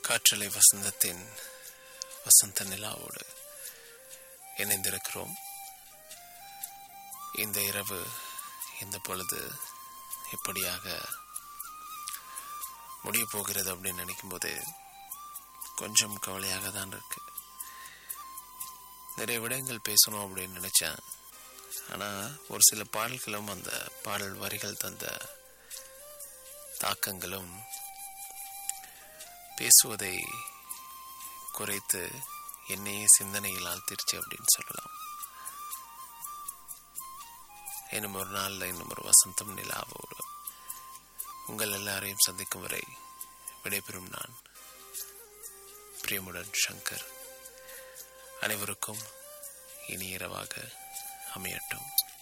காற்றலை வசந்தத்தின் வசந்த நிலாவோடு இணைந்திருக்கிறோம் இந்த இரவு இந்த பொழுது இப்படியாக முடிய போகிறது அப்படின்னு நினைக்கும் போது கொஞ்சம் கவலையாக தான் இருக்கு நிறைய விடயங்கள் பேசணும் அப்படின்னு நினைச்சேன் ஆனால் ஒரு சில பாடல்களும் அந்த பாடல் வரிகள் தந்த தாக்கங்களும் பேசுவதை குறைத்து என்னையே சிந்தனையில் ஆழ்த்திருச்சு அப்படின்னு சொல்லலாம் இன்னும் ஒரு நாளில் இன்னும் ஒரு வசந்தம் நிலாவோடு உங்கள் எல்லாரையும் சந்திக்கும் வரை விடைபெறும் நான் பிரியமுடன் சங்கர் அனைவருக்கும் இனி இரவாக அமையட்டும்